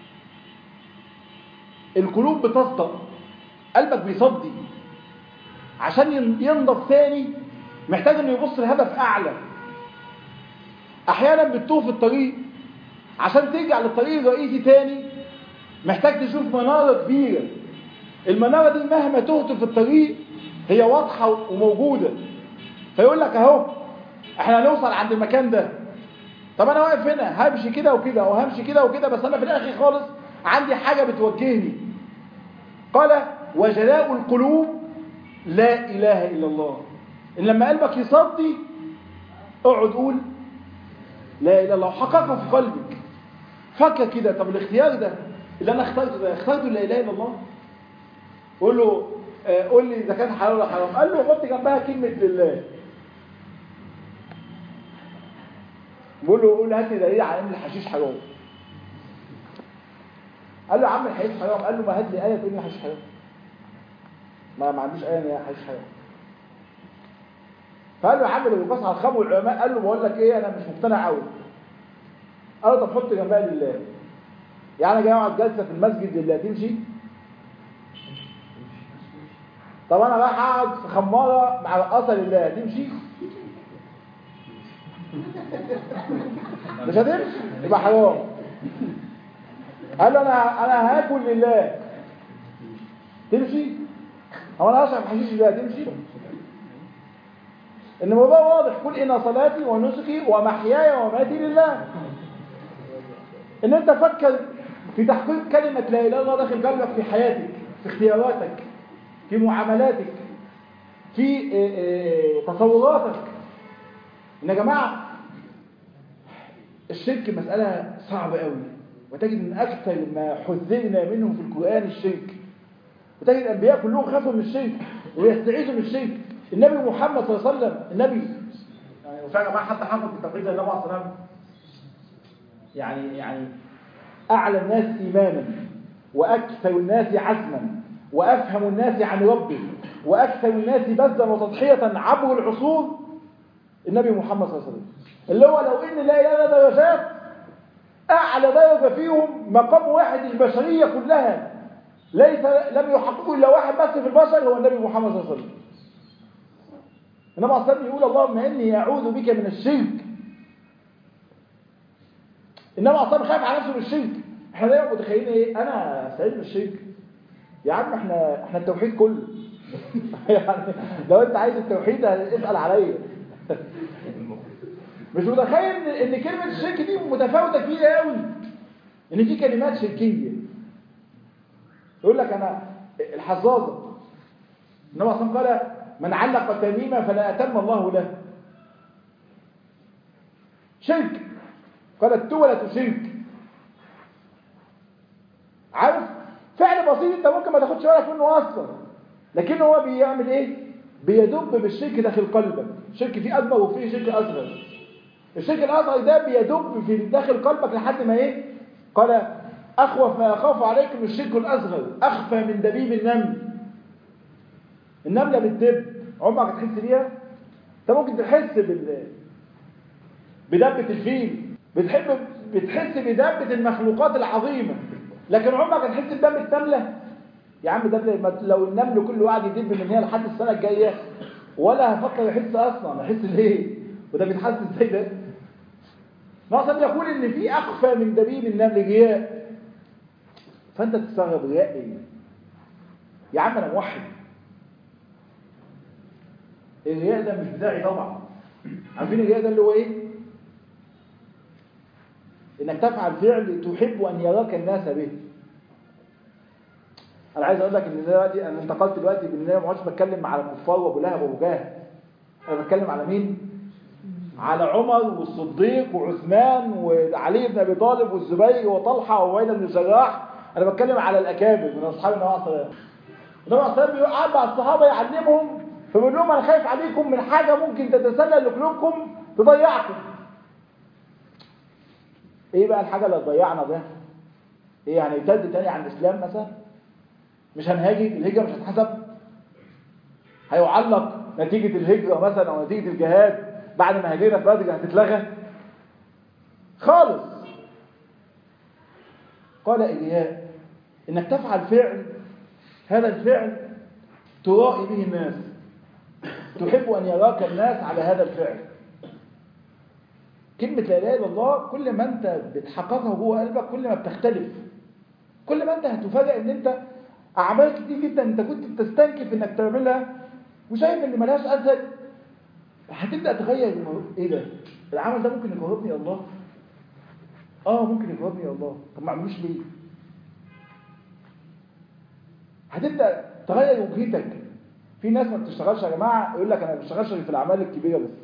القلوب بتصدق قلبك بيصدي عشان ين- ينضف ثاني محتاج انه يبص لهدف اعلى احيانا بتتوه في الطريق عشان ترجع للطريق الرئيسي تاني محتاج تشوف منارة كبيرة المنارة دي مهما تهت في الطريق هي واضحة وموجودة فيقول لك اهو احنا هنوصل عند المكان ده طب انا واقف هنا همشي كده وكده او همشي كده وكده بس انا في الاخر خالص عندي حاجة بتوجهني قال وجلاء القلوب لا اله الا الله ان لما قلبك يصدي اقعد قول لا اله الا الله وحققها في قلبك فكر كده طب الاختيار ده اللي انا اخترته ده اخترته لا اله الا الله قول له آه، قول لي اذا كان حلال ولا حرام قال له حط جنبها كلمه لله بقول له قول هات لي دليل على ان الحشيش حرام قال له يا عم الحشيش حرام قال له ما هات لي ايه تقول لي الحشيش حرام ما ما عنديش ايه ان هي حشيش حرام فقال له يا عم اللي بيقاس على الخمر والعلماء قال له بقول لك ايه انا مش مقتنع قوي قال له طب حط جنبها لله يعني انا جاي اقعد جلسه في المسجد لله تمشي طب انا رايح اقعد في خماره مع رقاصه لله تمشي مش هتمشي يبقى حرام قال له انا انا هاكل لله تمشي هو انا هشرب حشيش لله تمشي ان الموضوع واضح قل ان صلاتي ونسكي ومحياي ومماتي لله ان انت فكر في تحقيق كلمة لا اله الا الله داخل قلبك في حياتك في اختياراتك في معاملاتك في آه، آه، تصوراتك ان يا جماعة الشرك مسألة صعبة قوي وتجد ان اكثر ما حذرنا منه في القرآن الشرك وتجد الانبياء كلهم خافوا من الشرك ويستعيذوا من الشرك النبي محمد صلى الله عليه وسلم النبي يعني وفعلا ما حتى حافظ في تقرير النبي عليه الصلاه والسلام يعني يعني اعلى الناس ايمانا واكثر الناس عزما وافهم الناس عن ربه واكثر الناس بذلا وتضحيه عبر العصور النبي محمد صلى الله عليه وسلم اللي هو لو ان لا اله الا درجات أعلى درجة فيهم مقام واحد البشرية كلها ليس لم يحققه إلا واحد بس في البشر هو النبي محمد صلى الله عليه وسلم إنما أصلا يقول اللهم إني أعوذ بك من الشرك إنما أصلا خايف على نفسه من الشرك إحنا دايما متخيلين إيه أنا سعيد من الشرك يا عم إحنا إحنا التوحيد كله يعني لو أنت عايز التوحيد اسأل عليا مش متخيل ان كلمة الشرك دي متفاوتة كبيرة قوي ان في كلمات شركية يقول لك انا الحظاظة انما اصلا قال من علق تميمة فلا اتم الله له شرك قال التولة شرك عارف فعل بسيط انت ممكن ما تاخدش بالك منه اصلا لكن هو بيعمل ايه بيدب بالشرك داخل قلبك الشرك فيه اكبر وفيه شرك اصغر الشرك الاصغر ده بيدب في داخل قلبك لحد ما ايه قال اخوف ما اخاف عليكم الشرك الاصغر اخفى من دبيب النمل النمله بتدب عمرك تحس بيها انت ممكن تحس بال بدبه الفيل بتحب بتحس بدبه المخلوقات العظيمه لكن عمرك هتحس بدبه نمله يا عم ده لو النمل كله قاعد يدب من هنا لحد السنه الجايه ولا هفكر يحس اصلا يحس ليه وده بيتحس ازاي ده ناصر يقول ان في اخفى من دبيب النمل رياء فانت تستغرب رياء ايه يا عم انا موحد الرياء ده مش بتاعي طبعا عارفين الرياء ده اللي هو ايه انك تفعل فعل تحب ان يراك الناس به انا عايز اقول لك ان دلوقتي انا انتقلت دلوقتي بان انا ما عادش بتكلم على الكفار وابو لهب وابو جهل انا بتكلم على مين على عمر والصديق وعثمان وعلي بن ابي طالب والزبير وطلحه وعبيده بن الجراح انا بتكلم على الاكابر من اصحاب النبي صلى الله عليه وسلم النبي صلى الله عليه وسلم قاعد مع الصحابه يعلمهم فبيقول لهم انا خايف عليكم من حاجه ممكن تتسلل لقلوبكم تضيعكم ايه بقى الحاجه اللي تضيعنا ده ايه يعني يرتد تاني عن الاسلام مثلا مش هنهاجر الهجره مش هتحسب هيعلق نتيجه الهجره مثلا او نتيجه الجهاد بعد ما هاجرنا في بدر هتتلغى خالص قال إلياء إنك تفعل فعل هذا الفعل ترائي به الناس تحب أن يراك الناس على هذا الفعل كلمة لا إله إلا الله كل ما أنت بتحققها جوه قلبك كل ما بتختلف كل ما أنت هتفاجئ إن أنت أعمال كتير جدا أنت كنت بتستنكف إنك تعملها وشايف إن ملهاش أثر هتبدأ تغير ايه ده العمل ده ممكن يقربني الى الله اه ممكن يقربني الى الله طب ما اعملوش ليه هتبدأ تغير وجهتك في ناس ما بتشتغلش يا جماعة يقول لك انا ما بشتغلش في الاعمال الكبيرة بس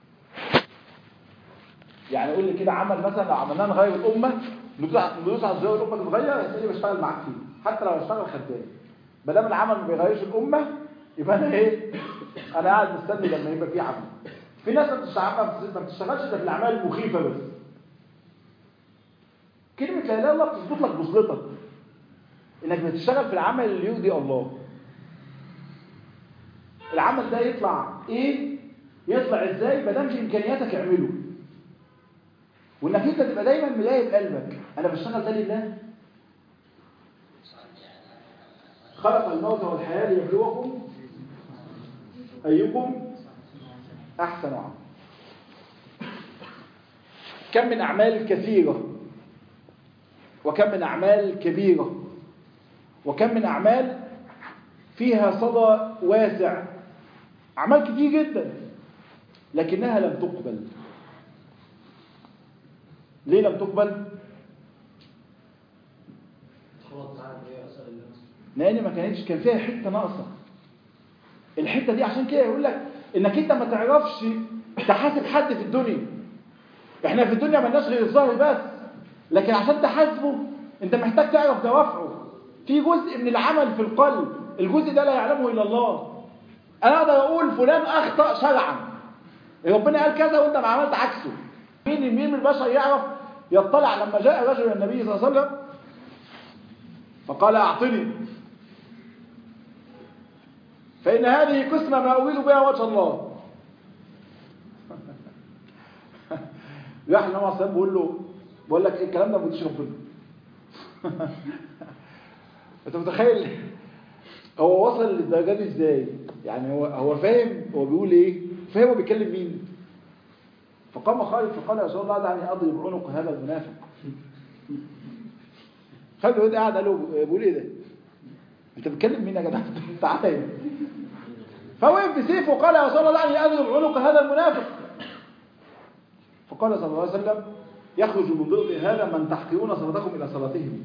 يعني يقول لي كده عمل مثلا لو عملناه نغير الامة ندوس على الزر الامة تتغير هتلاقيني بشتغل معاك فيه حتى لو اشتغل خدام ما دام العمل ما بيغيرش الامة يبقى انا ايه انا قاعد مستني لما يبقى في عمل في ناس ما بتشتغلش ده في الاعمال المخيفه بس كلمه لا اله الا الله بتظبط لك بوصلتك انك بتشتغل في العمل اللي يرضي الله العمل ده يطلع ايه يطلع ازاي ما دام في امكانياتك اعمله وانك انت تبقى دايما ملاقي بقلبك انا بشتغل ده لله خلق الموت والحياه ليبلوكم أيكم أحسن عمل كم من أعمال كثيرة وكم من أعمال كبيرة وكم من أعمال فيها صدى واسع أعمال كتير جدا لكنها لم تقبل ليه لم تقبل؟ لأن ما كانتش كان فيها حتة ناقصة الحته دي عشان كده يقول لك انك انت ما تعرفش تحاسب حد في الدنيا احنا في الدنيا ما لناش غير الظاهر بس لكن عشان تحاسبه انت محتاج تعرف دوافعه في جزء من العمل في القلب الجزء ده لا يعلمه الا الله انا اقدر اقول فلان اخطا شرعا ربنا قال كذا وانت ما عملت عكسه مين مين من البشر يعرف يطلع لما جاء رجل النبي صلى الله عليه وسلم فقال اعطني فإن هذه قسمة ما أريد بها وجه الله راح النبي صلى الله عليه وسلم بيقول له بقول لك ايه الكلام ده ما بيديش ربنا انت متخيل هو وصل للدرجه دي ازاي يعني هو هو فاهم هو بيقول ايه فاهم هو بيكلم مين فقام خالد فقال يا رسول الله دعني اضرب عنق هذا المنافق خالد بن قاعد قال له بيقول ايه ده انت بتكلم مين يا جدع تعالى هنا فوقف بسيفه وقال يا رسول الله دعني اضرب عنق هذا المنافق فقال صلى الله عليه وسلم يخرج من ضئ هذا من تحقرون صلاتكم الى صلاتهم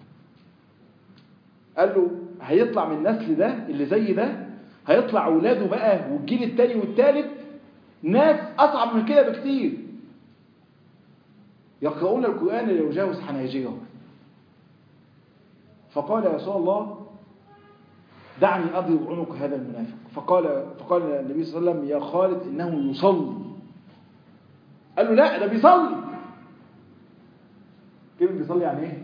قال له هيطلع من النسل ده اللي زي ده هيطلع اولاده بقى والجيل الثاني والثالث ناس اصعب من كده بكتير يقرؤون القران لا يجاوز حناجرهم فقال يا رسول الله دعني اضرب عنق هذا المنافق فقال فقال النبي صلى الله عليه وسلم يا خالد انه يصلي قال له لا ده بيصلي كلمه بيصلي يعني ايه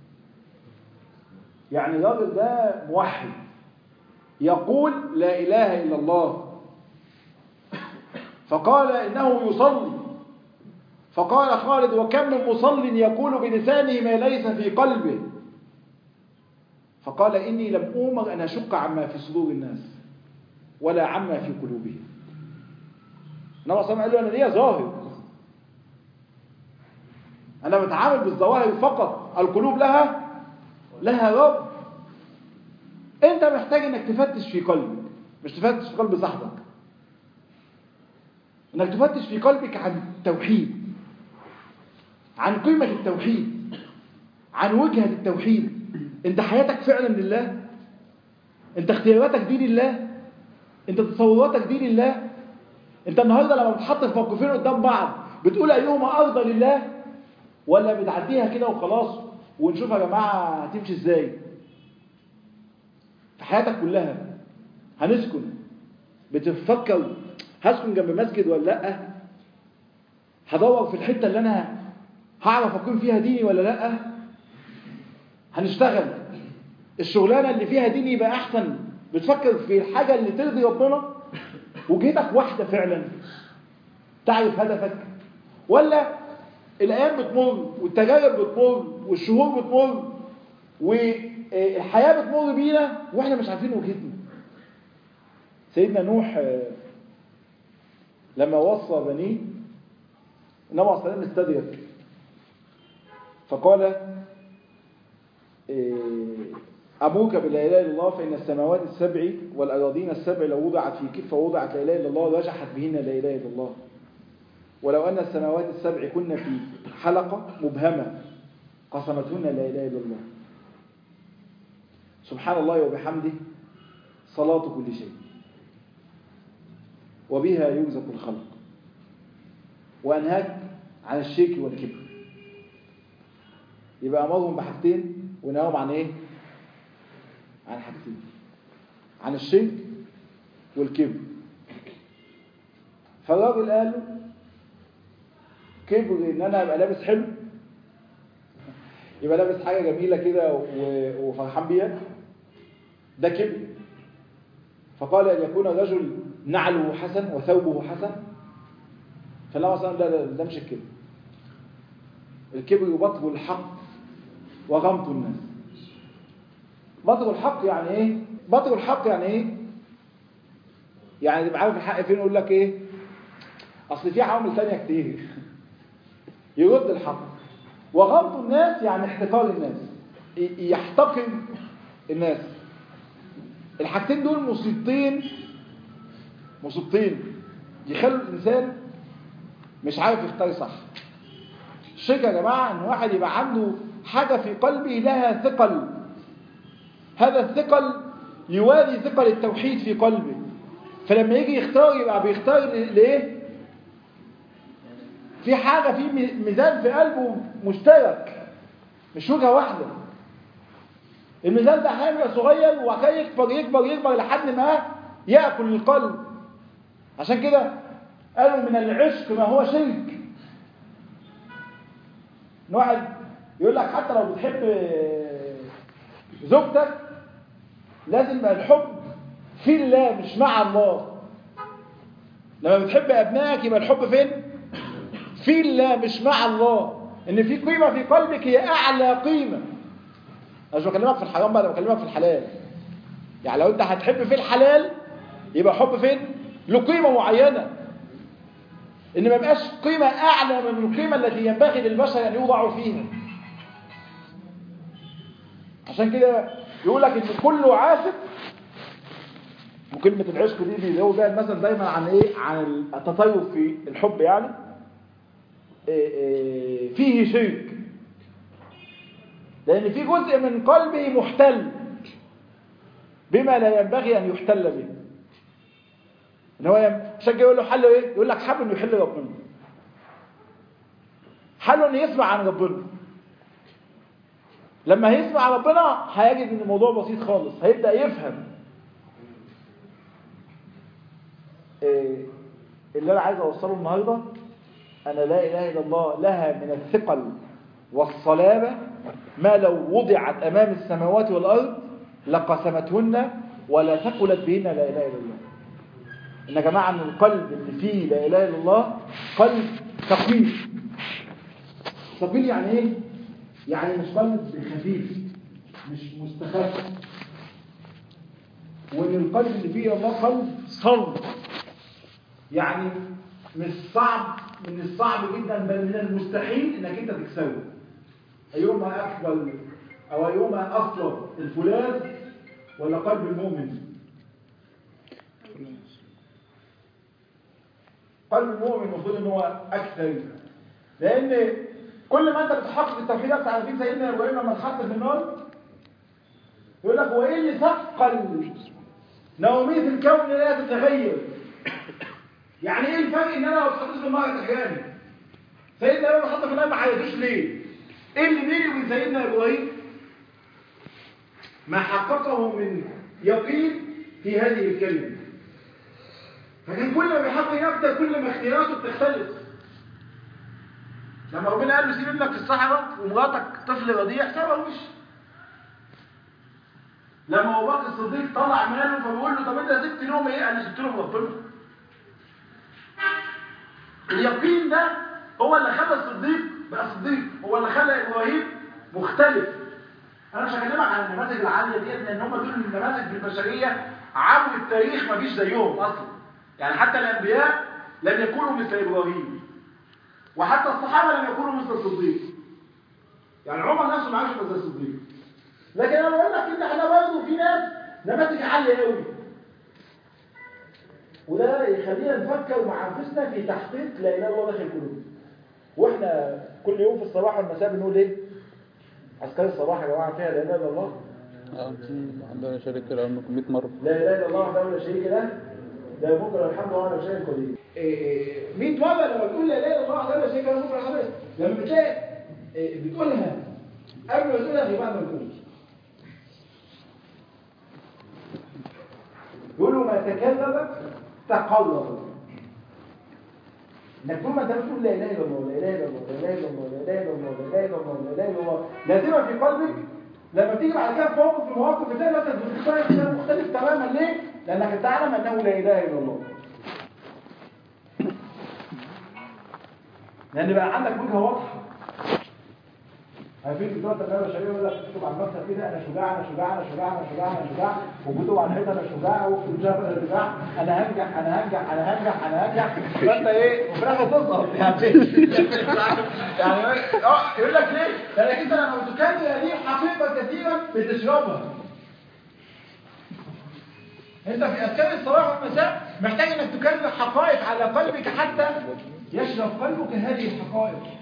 يعني الراجل ده موحد يقول لا إله إلا الله فقال إنه يصلي فقال خالد وكم من مصل يقول بلسانه ما ليس في قلبه فقال إني لم أؤمر أن أشق عما في صدور الناس ولا عما في قلوبهم النبي صلى الله عليه وسلم قال له أنا ليا ظاهر أنا بتعامل بالظواهر فقط القلوب لها لها رب انت محتاج انك تفتش في قلبك مش تفتش في قلب صاحبك انك تفتش في قلبك عن التوحيد عن قيمة التوحيد عن وجهة التوحيد انت حياتك فعلا لله انت اختياراتك دي لله انت تصوراتك دي لله انت النهاردة لما بتحط في موقفين قدام بعض بتقول ايهما ارضى لله ولا بتعديها كده وخلاص ونشوف يا جماعة هتمشي ازاي في حياتك كلها هنسكن بتفكر هسكن جنب مسجد ولا لا هدور في الحتة اللي انا هعرف اقيم فيها ديني ولا لا هنشتغل الشغلانة اللي فيها ديني يبقى احسن بتفكر في الحاجة اللي ترضي ربنا وجهتك واحدة فعلا تعرف هدفك ولا الايام بتمر والتجارب بتمر والشهور بتمر والحياة بتمر بينا واحنا مش عارفين وجهتنا سيدنا نوح لما وصى بنيه النبي عليه الصلاه استدرك فقال أبوك بلا إله إلا الله فإن السماوات السبع والأراضين السبع لو وضعت في كفة وضعت لا إله إلا الله رجحت بهن لا إله إلا الله ولو أن السماوات السبع كن في حلقة مبهمة قسمتهن لا إله إلا الله سبحان الله وبحمده صلاة كل شيء وبها يرزق الخلق وأنهاك عن الشرك والكبر يبقى أمرهم بحاجتين ونهاهم عن إيه؟ عن حاجتين عن الشرك والكبر فالراجل قال له كبر ان انا ابقى لابس حلو يبقى لابس حاجه جميله كده وفرحان بيها ده كبر فقال ان يكون الرجل نعله حسن وثوبه حسن فالنبي صلى الله عليه وسلم ده مش الكبر الكبر يبطل الحق وغمط الناس بطل الحق يعني ايه بطل الحق يعني ايه يعني تبقى عارف الحق فين يقول لك ايه اصل في عوامل ثانيه كتير يرد الحق وغمط الناس يعني احتقار الناس يحتقر الناس الحاجتين دول مصيبتين مصيبتين يخلوا الانسان مش عارف يختار صح الشرك يا جماعه ان واحد يبقى عنده حاجه في قلبه لها ثقل هذا الثقل يوازي ثقل التوحيد في قلبه فلما يجي يختار يبقى بيختار ليه في حاجة في ميزان في قلبه مشترك مش وجهة واحدة الميزان ده هيبقى صغير وكده يكبر يكبر يكبر لحد ما يأكل القلب عشان كده قالوا من العشق ما هو شرك ان واحد يقول لك حتى لو بتحب زوجتك لازم يبقى الحب في الله مش مع الله لما بتحب ابنائك يبقى الحب فين في الله مش مع الله ان في قيمة في قلبك هي اعلى قيمة انا مش بكلمك في الحرام بقى انا بكلمك في الحلال يعني لو انت هتحب في الحلال يبقى حب فين له قيمة معينة ان ما يبقاش قيمة اعلى من القيمة التي ينبغي للبشر ان يوضعوا فيها عشان كده يقول لك ان كله عاشق وكلمة العشق دي بيزود بيها المثل دايما عن ايه عن التطيب في الحب يعني إيه إيه فيه شرك لان في جزء من قلبه محتل بما لا ينبغي ان يحتل به ان هو يم- عشان كده يقول له حله ايه يقول لك حله انه يحل ربنا حله انه يسمع عن ربنا لما هيسمع ربنا هيجد ان الموضوع بسيط خالص هيبدا يفهم إيه اللي انا عايز اوصله النهارده انا لا اله الا الله لها من الثقل والصلابه ما لو وضعت امام السماوات والارض لقسمتهن ولا ثقلت بهن لا اله الا الله ان يا جماعه ان القلب اللي فيه لا اله الا الله قلب ثقيل ثقيل يعني ايه يعني مش قلب خفيف مش مستخف وان القلب اللي فيه الله قلب صلب يعني مش صعب من الصعب جدا بل من المستحيل انك انت تكسبه ايهما افضل او ايهما افضل الفولاذ ولا قلب المؤمن قلب المؤمن المفروض ان هو اكثر لان كل ما انت بتحقق التوحيد اكثر على فين سيدنا ابراهيم لما اتحط في النار يقول لك هو ايه اللي ثقل نوميه الكون لا تتغير يعني ايه الفرق ان انا لو اتحطيت في النار تحياني سيدنا ابراهيم اتحط في النار ما حياتوش ليه ايه اللي بيني وبين سيدنا ابراهيم ما حققه من يقين في هذه الكلمه فكان كل ما بيحب يكتر كل ما اختياراته بتختلف لما ربنا قال له سيب ابنك في الصحراء ومراتك طفل رضيع سابهوش لما ابو بكر الصديق طلع ماله فبيقول له طب انت سبت لهم ايه؟ قال لي سبت لهم ربنا اليقين ده هو اللي خلى الصديق بقى صديق هو اللي خلى ابراهيم مختلف انا مش هكلمك عن النماذج العاليه ديت لان هم دول النماذج في البشريه عبر التاريخ مفيش زيهم اصلا يعني حتى الانبياء لم يكونوا مثل ابراهيم وحتى الصحابه لم يكونوا مثل الصديق يعني عمر نفسه ما عادش مثل الصديق لكن انا بقول لك ان احنا برضه في ناس نماذج عاليه قوي وده يخلينا نفكر مع انفسنا في تحقيق لا اله الا الله داخل قلوبنا واحنا كل يوم في الصباح والمساء بنقول ايه عسكري الصباح يا جماعه فيها لا اله الا الله اه عندنا شركة لأنكم 100 مرة لا اله الا الله وحده لا شريك له ده بكره الحمد لله على شيء قدير 100 مره لما تقول لا اله الا الله وحده لا شريك له بكره الحمد لله لما بتلاقي إيه، بتقولها قبل ما تقولها في بعض ما تقولش يقولوا ما تكلم تقلب انك طول ما انت بتقول لا اله الا الله لا اله الا الله لا اله الا الله لا اله الا الله لا اله الا الله لا اله الا الله لازمه في قلبك لما تيجي بعد كده في موقف من المواقف بتلاقي نفسك بتختار اختيار مختلف تماما ليه؟ لانك تعلم انه لا اله الا الله لان بقى عندك وجهه واضحه عارفين بتوع التنميه البشريه يقول لك تكتب على المكتب كده انا شجاع انا شجاع انا شجاع انا شجاع انا شجاع وكتب على الحيطه انا شجاع واكتب جنب انا شجاع انا هنجح انا هنجح انا هنجح انا هنجح فانت ايه وفي الاخر تسقط يعني يعني اه يقول لك ليه؟ لانك انت لما بتكلم هذه حقيقه كثيرا بتشربها انت في اذكار الصباح والمساء محتاج انك تكلم حقائق على قلبك حتى يشرب قلبك هذه الحقائق